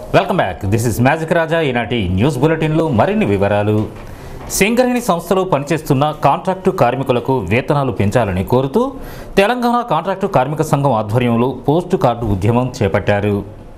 welcome back this is magic Raja ఈనాటి news బులెటిన్లో మరిన్ని వివరాలు సింగరేణి సంస్థలో పనిచేస్తున్న కాంట్రాక్టు కార్మికులకు వేతనాలు పెంచాలని కోరుతూ తెలంగాణ కాంట్రాక్టు కార్మిక సంఘం ఆధ్వర్యంలో పోస్టు కార్డు ఉద్యమం చేపట్టారు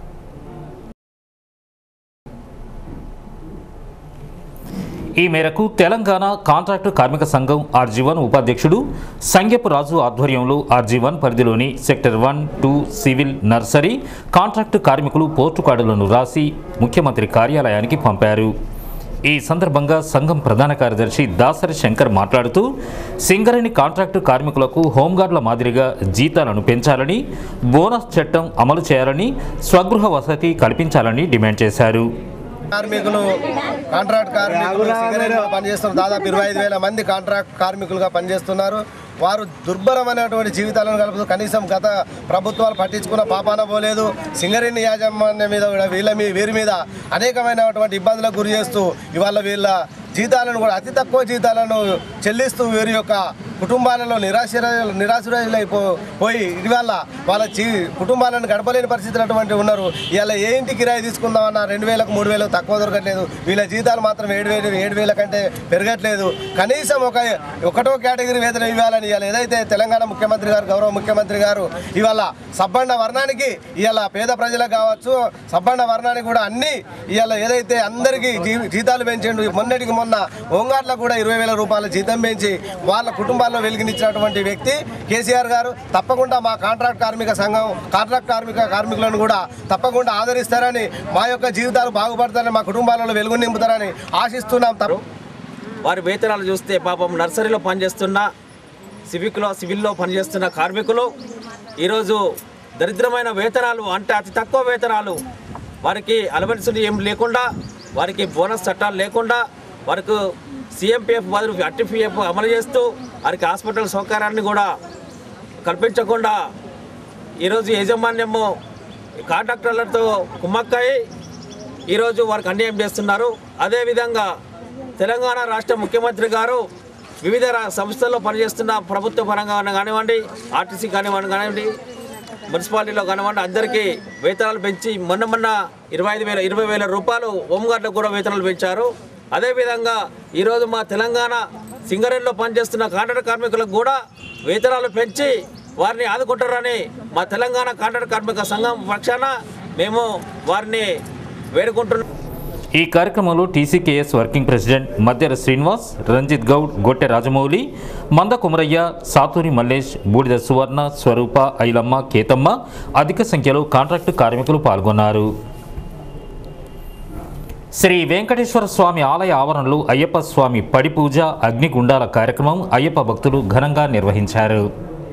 ఈ మేరకు తెలంగాణ కాంట్రాక్టు కార్మిక సంఘం ఆర్జీవన్ ఉపాధ్యక్షుడు సంగెపు రాజు ఆధ్వర్యంలో ఆర్జీవన్ పరిధిలోని sector one two civil nursery contract కార్మికులు పోస్టు కార్డులను రాసి ముఖ్యమంత్రి కార్యాలయానికి పంపారు ఈ సందర్భంగా సంఘం ప్రధాన కార్యదర్శి దాసరి శంకర్ మాట్లాడుతూ సింగరేణి కాంట్రాక్టు కార్మికులకు హోంగార్డుల మాదిరిగా జీతాలను పెంచాలని బోనస్ చట్టం అమలు చేయాలని స్వగృహ వసతి కల్పించాలని డిమాండ్ చేశారు కార్మికులు కాంట్రాక్ట్ కార్మికులు సింగరేణిలో పనిచేస్తున్న దాదాపు ఇరవై ఐదు వేల మంది కాంట్రాక్ట్ కార్మికులుగా పనిచేస్తున్నారు వారు దుర్భరమైనటువంటి జీవితాలను గడుపుతూ కనీసం గత ప్రభుత్వాలు పట్టించుకున్న పాపాన పోలేదు సింగరేణి యాజమాన్యం మీద కూడా వీళ్ళ మీ వీరి మీద అనేకమైనటువంటి ఇబ్బందులకు గురి చేస్తూ ఇవాళ వీళ్ళ జీతాలను కూడా అతి తక్కువ జీతాలను చెల్లిస్తూ వీరి యొక్క కుటుంబాలలో నిరాశ నిరాశురైపో పోయి ఇవాళ వాళ్ళ జీ కుటుంబాలను గడపలేని పరిస్థితులు అటువంటి ఉన్నారు ఇవాళ ఏ ఇంటి కిరాయి తీసుకుందామన్నా రెండు వేలకు మూడు వేలకు తక్కువ దొరకట్లేదు వీళ్ళ జీతాలు మాత్రం ఏడు వేలు ఏడు వేల కంటే పెరగట్లేదు కనీసం ఒక ఒకటో కేటగిరీ వేతనం ఇవ్వాలని ఇవాళ ఏదైతే తెలంగాణ ముఖ్యమంత్రి గారు గౌరవ ముఖ్యమంత్రి గారు ఇవాళ సబ్బండ వర్ణానికి ఇవాళ పేద ప్రజలకు కావచ్చు సబ్బండ వర్ణానికి కూడా అన్ని ఇవాళ ఏదైతే అందరికీ జీ జీతాలు పెంచిండు మొన్నటికి మొన్న ఓంగార్లకు కూడా ఇరవై వేల రూపాయల జీతం పెంచి వాళ్ళ కుటుంబాల్లో వెలిగినిచ్చినటువంటి వ్యక్తి కేసీఆర్ గారు తప్పకుండా మా కాంట్రాక్ట్ కార్మిక సంఘం కాంట్రాక్ట్ కార్మిక కార్మికులను కూడా తప్పకుండా ఆదరిస్తారని మా యొక్క జీవితాలు బాగుపడతారని మా కుటుంబాలలో వెలుగు నింపుతారని ఆశిస్తున్నాం తప్ప వారి వేతనాలు చూస్తే పాపం నర్సరీలో పనిచేస్తున్న సివిక్లో సివిల్లో పనిచేస్తున్న కార్మికులు ఈరోజు దరిద్రమైన వేతనాలు అంటే అతి తక్కువ వేతనాలు వారికి అలవెన్సులు ఏం లేకుండా వారికి బోనస్ చట్టాలు లేకుండా వారికి సిఎంపిఎఫ్ బదులు అర్టీపీఎఫ్ అమలు చేస్తూ వారికి హాస్పిటల్ సౌకర్యాన్ని కూడా కల్పించకుండా ఈరోజు యాజమాన్యము కాంట్రాక్టర్లతో కుమ్మక్కయి ఈరోజు వారికి అన్యాయం చేస్తున్నారు అదేవిధంగా తెలంగాణ రాష్ట్ర ముఖ్యమంత్రి గారు వివిధ రా- సంస్థల్లో పనిచేస్తున్న ప్రభుత్వ పరంగా కానివ్వండి ఆర్టీసీ కానివ్వండి కానివ్వండి మున్సిపాలిటీలో కానివ్వండి అందరికీ వేతనాలు పెంచి మొన్న మొన్న ఇరవై ఐదు వేల ఇరవై వేల రూపాయలు హోంగార్డులకు కూడా వేతనాలు పెంచారు అదేవిధంగా ఈరోజు మా తెలంగాణ సింగరేణిలో పనిచేస్తున్న కాంట్రాక్ట్ కార్మికులకు కూడా వేతనాలు పెంచి వారిని ఆదుకుంటారని మా తెలంగాణ కాంట్రాక్ట్ కార్మిక సంఘం పక్షాన మేము వారిని వేడుకుంటున్నాం ఈ కార్యక్రమంలో టీసీకేఎస్ వర్కింగ్ ప్రెసిడెంట్ మధ్యర శ్రీనివాస్ రంజిత్ గౌడ్ గొట్టె రాజమౌళి మంద కుమరయ్య సాతూరి మల్లేష్ బూడిద సువర్ణ స్వరూప ఐలమ్మ కేతమ్మ అధిక సంఖ్యలో కాంట్రాక్టు కార్మికులు పాల్గొన్నారు శ్రీ వెంకటేశ్వర స్వామి ఆలయ ఆవరణలో అయ్యప్ప స్వామి పడి పూజ అగ్నిగుండాల కార్యక్రమం అయ్యప్ప భక్తులు ఘనంగా నిర్వహించారు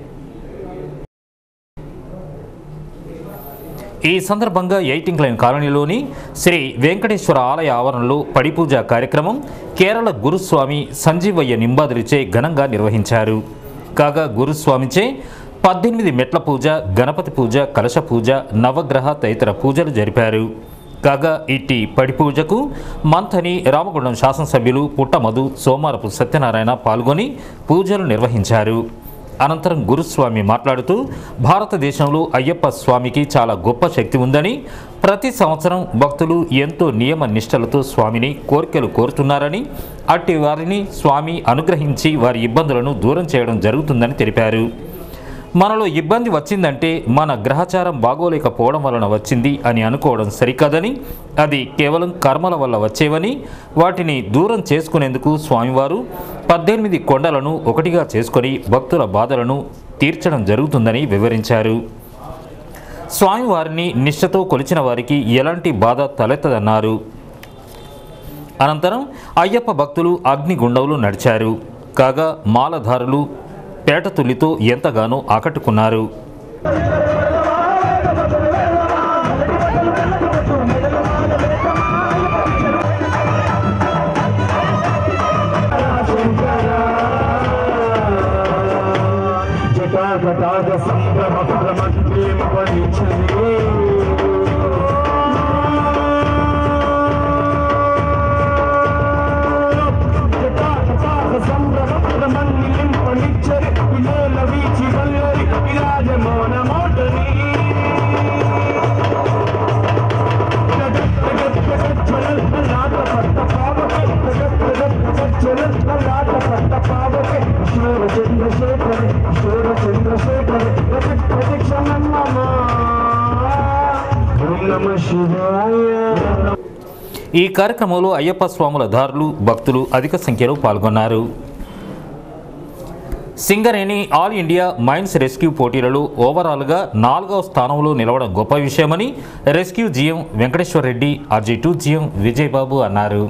ఈ సందర్భంగా ఎయిటింగ్ లైన్ కాలనీలోని శ్రీ వెంకటేశ్వర ఆలయ ఆవరణలో పడిపూజ కార్యక్రమం కేరళ గురుస్వామి సంజీవయ్య నింబాదురిచే ఘనంగా నిర్వహించారు కాగా గురుస్వామిచే పద్దెనిమిది మెట్ల పూజ గణపతి పూజ కలశ పూజ నవగ్రహ తదితర పూజలు జరిపారు కాగా ఇట్టి పడి పూజకు మంథని రామగుండం శాసనసభ్యులు పుట్టమధు సోమారపు సత్యనారాయణ పాల్గొని పూజలు నిర్వహించారు అనంతరం గురుస్వామి మాట్లాడుతూ భారతదేశంలో అయ్యప్ప స్వామికి చాలా గొప్ప శక్తి ఉందని ప్రతి సంవత్సరం భక్తులు ఎంతో నియమ నిష్టలతో స్వామిని కోరికలు కోరుతున్నారని అట్టి వారిని స్వామి అనుగ్రహించి వారి ఇబ్బందులను దూరం చేయడం జరుగుతుందని తెలిపారు మనలో ఇబ్బంది వచ్చిందంటే మన గ్రహచారం బాగోలేకపోవడం వలన వచ్చింది అని అనుకోవడం సరికాదని అది కేవలం కర్మల వల్ల వచ్చేవని వాటిని దూరం చేసుకునేందుకు స్వామివారు పద్దెనిమిది కొండలను ఒకటిగా చేసుకొని భక్తుల బాధలను తీర్చడం జరుగుతుందని వివరించారు స్వామివారిని నిష్ఠతో కొలిచిన వారికి ఎలాంటి బాధ తలెత్తదన్నారు అనంతరం అయ్యప్ప భక్తులు అగ్నిగుండంలో నడిచారు కాగా మాలధారులు పేటతుల్లితో ఎంతగానో ఆకట్టుకున్నారు జటాజటాజ సంభ్రమ పరమేమ పరీక్షణే జటాజటాజ సంభ్రమ పరమన్నిలిం పణిచ్చరి విలోల వీచి వల్లరి విరాజమాన మోటరి జగత్ శివాయ ఈ కార్యక్రమంలో అయ్యప్ప స్వాముల దారులు భక్తులు అధిక సంఖ్యలో పాల్గొన్నారు Singareni all India mines rescue పోటీలలో ఓవరాల్గా నాలుగవ స్థానంలో నిలవడం గొప్ప విషయమని rescue GM Venkateswara Reddy RG two GM Vijayababu అన్నారు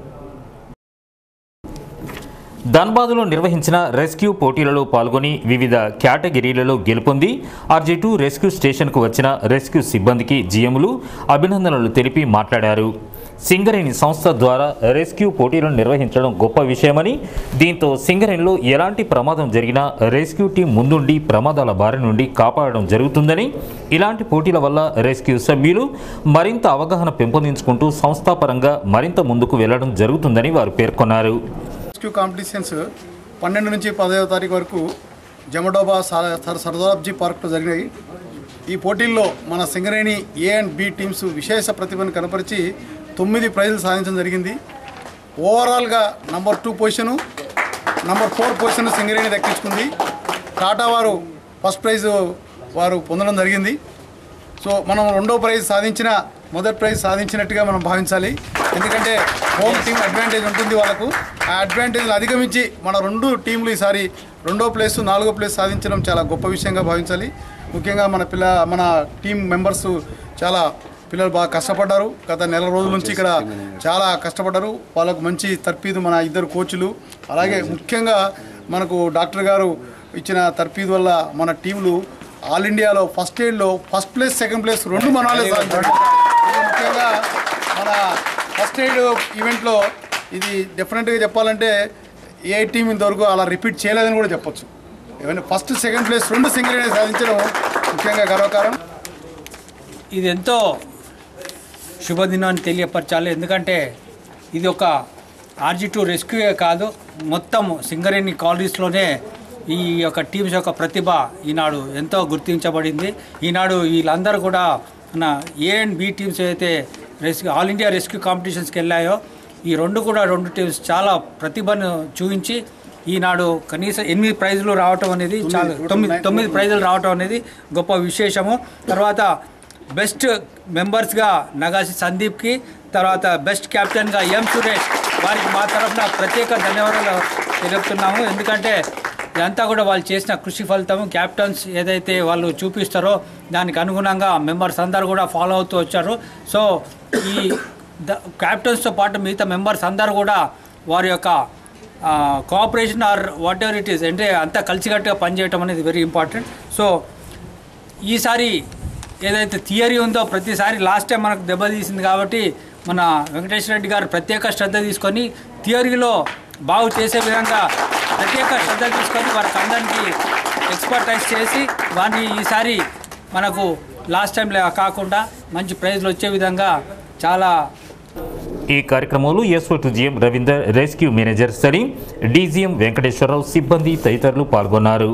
ధన్బాద్లో నిర్వహించిన రెస్క్యూ పోటీలలో పాల్గొని వివిధ కేటగిరీలలో గెలుపొంది ఆర్జీ టూ రెస్క్యూ స్టేషన్కు వచ్చిన రెస్క్యూ సిబ్బందికి జీఎంలు అభినందనలు తెలిపి మాట్లాడారు సింగరేణి సంస్థ ద్వారా రెస్క్యూ పోటీలను నిర్వహించడం గొప్ప విషయమని దీంతో సింగరేణిలో ఎలాంటి ప్రమాదం జరిగినా రెస్క్యూ టీం ముందుండి ప్రమాదాల బారి నుండి కాపాడడం జరుగుతుందని ఇలాంటి పోటీల వల్ల రెస్క్యూ సభ్యులు మరింత అవగాహన పెంపొందించుకుంటూ సంస్థాపరంగా మరింత ముందుకు వెళ్లడం జరుగుతుందని వారు పేర్కొన్నారు రెస్క్యూ కాంపిటీషన్స్ పన్నెండు నుంచి పదహైదో తారీఖు వరకు జమడోబా సా- సర్ సర్దాబ్జీ పార్క్లో జరిగినాయి ఈ పోటీల్లో మన Singareni A and B teams విశేష ప్రతిభను కనపరిచి తొమ్మిది ప్రైజులు సాధించడం జరిగింది ఓవరాల్గా number two position number four position Singareni దక్కించుకుంది టాటా వారు ఫస్ట్ ప్రైజ్ వారు పొందడం జరిగింది సో మనం రెండో ప్రైజ్ సాధించిన మొదటి ప్రైజ్ సాధించినట్టుగా మనం భావించాలి ఎందుకంటే హోమ్ టీం అడ్వాంటేజ్ ఉంటుంది వాళ్ళకు ఆ అడ్వాంటేజ్ని అధిగమించి మన రెండు టీంలు ఈసారి రెండో ప్లేస్ నాలుగో ప్లేస్ సాధించడం చాలా గొప్ప విషయంగా భావించాలి ముఖ్యంగా మన పిల్ల మన టీం మెంబర్స్ చాలా పిల్లలు బాగా కష్టపడ్డారు గత నెల రోజుల నుంచి ఇక్కడ చాలా కష్టపడ్డారు వాళ్ళకు మంచి తర్ఫీదు మన ఇద్దరు కోచ్లు అలాగే ముఖ్యంగా మనకు డాక్టర్ గారు ఇచ్చిన తర్ఫీదు వల్ల మన టీంలు ఆల్ ఇండియాలో ఫస్ట్ ఎయిడ్లో ఫస్ట్ ప్లేస్ సెకండ్ ప్లేస్ రెండు మన వాళ్ళే సాధించారు ఇది ముఖ్యంగా మన ఫస్ట్ ఎయిడ్ ఈవెంట్లో ఇది డెఫినెట్గా చెప్పాలంటే ఏ టీం ఇంతవరకు అలా రిపీట్ చేయలేదని కూడా చెప్పొచ్చు ఏమైనా ఫస్ట్ సెకండ్ ప్లేస్ రెండు సింగిల్ సాధించడం ముఖ్యంగా గర్వకారం ఇది ఎంతో శుభదినం అని తెలియపరచాలి ఎందుకంటే ఇది ఒక ఆర్జీ టూ రెస్క్యూయే కాదు మొత్తం సింగరేణి కాలనీస్లోనే ఈ యొక్క టీమ్స్ యొక్క ప్రతిభ ఈనాడు ఎంతో గుర్తించబడింది ఈనాడు వీళ్ళందరూ కూడా మన ఏ అండ్ బి టీమ్స్ అయితే రెస్క్యూ ఆల్ ఇండియా రెస్క్యూ కాంపిటీషన్స్కి వెళ్ళాయో ఈ రెండు కూడా రెండు టీమ్స్ చాలా ప్రతిభను చూపించి ఈనాడు కనీసం ఎనిమిది ప్రైజులు రావటం అనేది చాలా తొమ్మిది తొమ్మిది ప్రైజులు రావటం అనేది గొప్ప విశేషము తర్వాత బెస్ట్ మెంబర్స్గా నగాసి సందీప్కి తర్వాత బెస్ట్ కెప్టెన్గా ఎం సురేష్ వారికి మా తరఫున ప్రత్యేక ధన్యవాదాలు తెలుపుతున్నాము ఎందుకంటే ఇదంతా కూడా వాళ్ళు చేసిన కృషి ఫలితము క్యాప్టెన్స్ ఏదైతే వాళ్ళు చూపిస్తారో దానికి అనుగుణంగా మెంబర్స్ అందరూ కూడా ఫాలో అవుతూ వచ్చారు సో ఈ ద క్యాప్టెన్స్తో పాటు మిగతా మెంబర్స్ అందరూ కూడా వారి యొక్క cooperation or whatever it is అంటే అంతా కలిసికట్టుగా పనిచేయటం అనేది వెరీ ఇంపార్టెంట్ సో ఈసారి ఏదైతే థియరీ ఉందో ప్రతిసారి లాస్ట్ టైం మనకు దెబ్బతీసింది కాబట్టి మన వెంకటేశ్వర రెడ్డి గారు ప్రత్యేక శ్రద్ధ తీసుకొని థియరీలో బాగు చేసే విధంగా ప్రత్యేక శ్రద్ధ తీసుకొని వారికి అందరికీ ఎక్స్పర్టైజ్ చేసి వారిని ఈసారి మనకు లాస్ట్ టైం కాకుండా మంచి ప్రైజ్లు వచ్చే విధంగా చాలా ఈ కార్యక్రమంలో SO to GM Ravinder rescue manager Salim DGM Venkateswara Rao సిబ్బంది తదితరులు పాల్గొన్నారు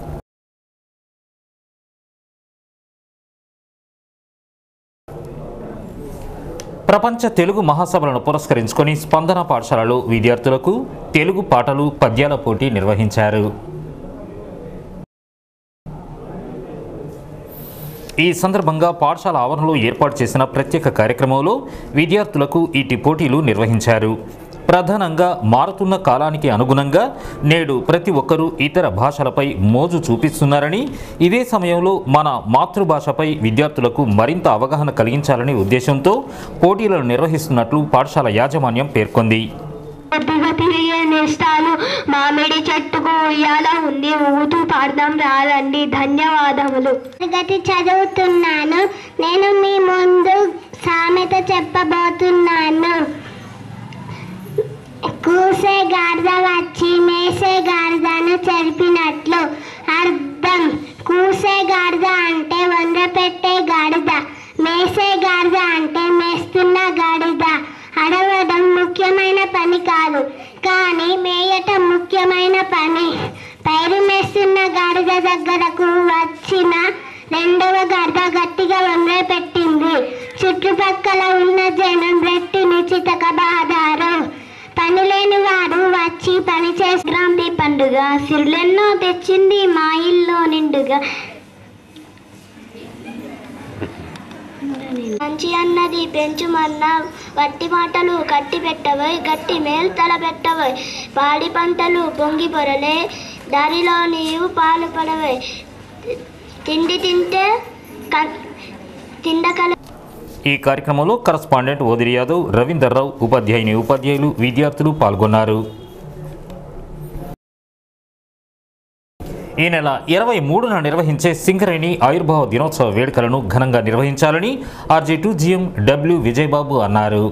ప్రపంచ తెలుగు మహాసభలను పురస్కరించుకొని స్పందన పాఠశాలలో విద్యార్థులకు తెలుగు పాటలు పద్యాల పోటీ నిర్వహించారు ఈ సందర్భంగా పాఠశాల ఆవరణలో ఏర్పాటు చేసిన ప్రత్యేక కార్యక్రమంలో విద్యార్థులకు ఇటు పోటీలు నిర్వహించారు ప్రధానంగా మారుతున్న కాలానికి అనుగుణంగా నేడు ప్రతి ఒక్కరూ ఇతర భాషలపై మోజు చూపిస్తున్నారని ఇదే సమయంలో మన మాతృభాషపై విద్యార్థులకు మరింత అవగాహన కలిగించాలనే ఉద్దేశంతో పోటీలను నిర్వహిస్తున్నట్లు పాఠశాల యాజమాన్యం పేర్కొంది కొద్దిగా తిరిగే నేస్తాను మామిడి చెట్టుకు ఉయ్యాల ఉంది ఊతూ పాడదాం రాదండి ధన్యవాదములు తరగతి చదువుతున్నాను నేను మీ ముందు సామెత చెప్పబోతున్నాను కూసే గాడిద వచ్చి మేసే గాడిదను చెరిపినట్లు అర్థం కూసే గాడిద అంటే వంద పెట్టే గాడిద మేసే గాడిద అంటే మేస్తున్న గాడిద అడవడం ముఖ్యమైన పని కాదు కానీ మేయటం ముఖ్యమైన పని పైరు మేస్తున్న గాడిద దగ్గరకు వచ్చిన రెండవ గాడిద గట్టిగా వంగ పెట్టింది చుట్టుపక్కల ఉన్న జనం రెట్టిని చితకబాదారు పని లేని వాడు వచ్చి పని చేసి పండుగ సిరులెన్నో తెచ్చింది మా ఇల్లో నిండుగా మంచి అన్నది పెంచుమన్నా వట్టి మాటలు కట్టి పెట్టవోయ్ గట్టి మేలు తల పెట్టవోయ్ పాడి పంటలు పొంగి పొరలే దారిలో నీవు పాలు పడవోయ్ తిండి తింటే క- తిండకల ఈ కార్యక్రమంలో కరస్పాండెంట్ ఓదిరి యాదవ్ రవీందర్ రావు ఉపాధ్యాయుని ఉపాధ్యాయులు విద్యార్థులు పాల్గొన్నారు ఈ నెల ఇరవై మూడున నిర్వహించే సింగరేణి ఆయుర్భావ దినోత్సవ వేడుకలను ఘనంగా నిర్వహించాలని RG two GM W Vijayababu అన్నారు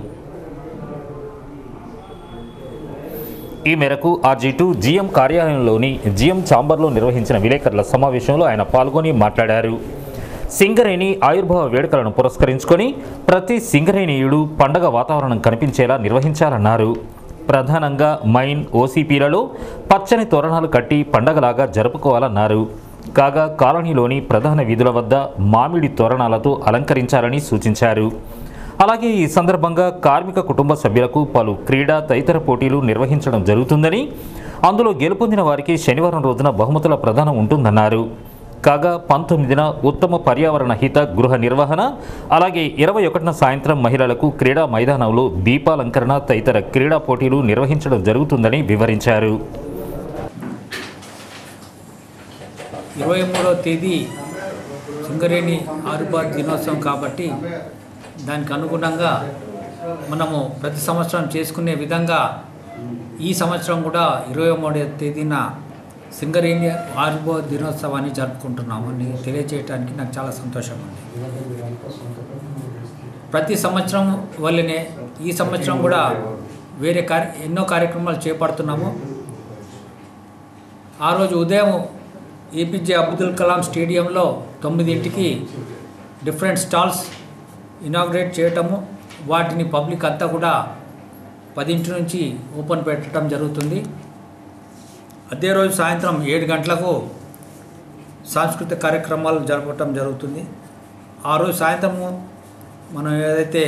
ఈ మేరకు ఆర్జీ టూ జిఎం కార్యాలయంలోని జిఎం ఛాంబర్లో నిర్వహించిన విలేకరుల సమావేశంలో ఆయన పాల్గొని మాట్లాడారు సింగరేణి ఆయుర్భావ వేడుకలను పురస్కరించుకొని ప్రతి సింగరేణీయుడు పండగ వాతావరణం కనిపించేలా నిర్వహించాలన్నారు ప్రధానంగా మైన్ ఓసీపీలలో పచ్చని తోరణాలు కట్టి పండగలాగా జరుపుకోవాలన్నారు కాగా కాలనీలోని ప్రధాన వీధుల వద్ద మామిడి తోరణాలతో అలంకరించాలని సూచించారు అలాగే ఈ సందర్భంగా కార్మిక కుటుంబ సభ్యులకు పలు క్రీడా తదితర పోటీలు నిర్వహించడం జరుగుతుందని అందులో గెలుపొందిన వారికి శనివారం రోజున బహుమతుల ప్రదానం ఉంటుందన్నారు కాగా పంతొమ్మిదిన ఉత్తమ పర్యావరణ హిత గృహ నిర్వహణ అలాగే ఇరవై ఒకటిన సాయంత్రం మహిళలకు క్రీడా మైదానంలో దీపాలంకరణ తదితర క్రీడా పోటీలు నిర్వహించడం జరుగుతుందని వివరించారు ఇరవై మూడవ తేదీ సింగరేణి ఆరుబాద్ దినోత్సవం కాబట్టి దానికి అనుగుణంగా మనము ప్రతి సంవత్సరం చేసుకునే విధంగా ఈ సంవత్సరం కూడా ఇరవై మూడవ తేదీన సింగరేణి ఆరుబాద్ దినోత్సవాన్ని జరుపుకుంటున్నామని తెలియజేయడానికి నాకు చాలా సంతోషం ఉంది ప్రతి సంవత్సరం వల్లనే ఈ సంవత్సరం కూడా వేరే కార్య ఎన్నో కార్యక్రమాలు చేపడుతున్నాము ఆ రోజు ఉదయం ఏపీజే అబ్దుల్ కలాం స్టేడియంలో తొమ్మిదింటికి డిఫరెంట్ స్టాల్స్ ఇనాగ్రేట్ చేయటము వాటిని పబ్లిక్ అంతా కూడా పదింటి నుంచి ఓపెన్ పెట్టడం జరుగుతుంది అదే రోజు సాయంత్రం ఏడు గంటలకు సాంస్కృతిక కార్యక్రమాలు జరపటం జరుగుతుంది ఆ రోజు సాయంత్రము మనం ఏదైతే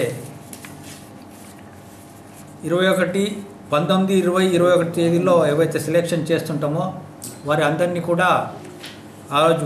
ఇరవై ఒకటి పంతొమ్మిది ఇరవై ఇరవై ఒకటి తేదీలో ఏవైతే సెలెక్షన్ చేస్తుంటామో వారి అందరినీ కూడా ఆ రోజు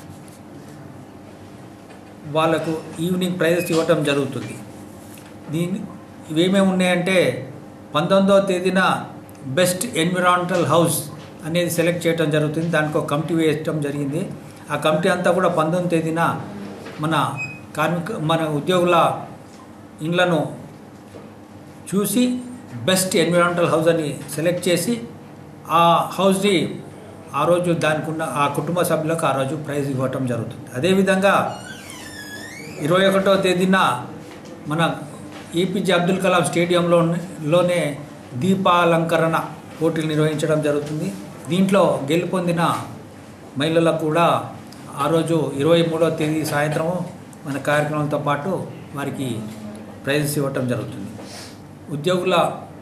వాళ్ళకు ఈవినింగ్ ప్రైజెస్ ఇవ్వటం జరుగుతుంది దీని ఇవేమేమి ఉన్నాయంటే పంతొమ్మిదవ తేదీన బెస్ట్ ఎన్విరాన్మెంటల్ హౌస్ అనేది సెలెక్ట్ చేయడం జరుగుతుంది దానికి ఒక కమిటీ వేయటం జరిగింది ఆ కమిటీ అంతా కూడా పంతొమ్మిది తేదీన మన కార్మిక మన ఉద్యోగుల ఇండ్లను చూసి బెస్ట్ ఎన్విరాన్మెంటల్ హౌస్ అని సెలెక్ట్ చేసి ఆ హౌస్ని ఆ రోజు దానికి ఉన్న ఆ కుటుంబ సభ్యులకు ఆ రోజు ప్రైజ్ ఇవ్వటం జరుగుతుంది అదేవిధంగా ఇరవై ఒకటో తేదీన మన ఏపీజే అబ్దుల్ కలాం స్టేడియంలో లోనే దీపాలంకరణ పోటీలు నిర్వహించడం జరుగుతుంది దీంట్లో గెలుపొందిన మహిళలకు కూడా ఆ రోజు ఇరవై మూడవ తేదీ సాయంత్రం మన కార్యక్రమంతో పాటు వారికి ప్రైజెస్ ఇవ్వటం జరుగుతుంది ఉద్యోగుల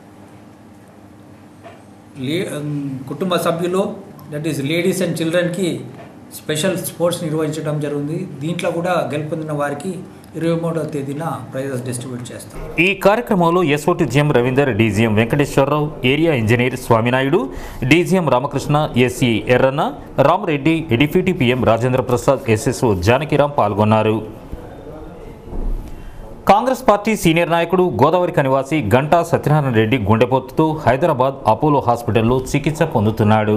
లే కుటుంబ సభ్యులు దట్ ఈస్ లేడీస్ అండ్ చిల్డ్రన్కి స్పెషల్ స్పోర్ట్స్ నిర్వహించడం జరిగింది దీంట్లో కూడా గెలుపొందిన వారికి ఇరవై మూడవ తేదీన ప్రైజెస్ డిస్ట్రిబ్యూట్ చేస్తాం ఈ కార్యక్రమంలో S O T G M Ravinder D G M Venkateswara Rao area engineer Swaminaidu D G M Ramakrishna S E Yerranna Ramareddy deputy P M Rajendra Prasad S S O Janakiram పాల్గొన్నారు కాంగ్రెస్ పార్టీ సీనియర్ నాయకుడు గోదావరి కనివాసి గంటా సత్యనారాయణ రెడ్డి గుండెపోతుతో హైదరాబాద్ అపోలో హాస్పిటల్లో చికిత్స పొందుతున్నాడు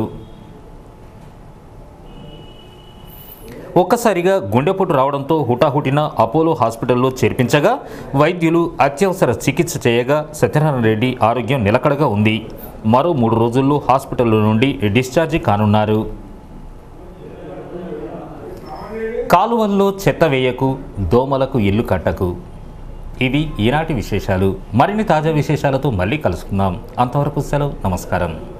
ఒక్కసారిగా గుండెపోటు రావడంతో హుటాహుటిన అపోలో హాస్పిటల్లో చేర్పించగా వైద్యులు అత్యవసర చికిత్స చేయగా సత్యనారాయణ రెడ్డి ఆరోగ్యం నిలకడగా ఉంది మరో మూడు రోజుల్లో హాస్పిటల్ నుండి డిశ్చార్జి కానున్నారు కాలువల్లో చెత్త వేయకు దోమలకు ఇల్లు కట్టకు ఇవి ఈనాటి విశేషాలు మరిన్ని తాజా విశేషాలతో మళ్ళీ కలుసుకుందాం అంతవరకు సెలవు నమస్కారం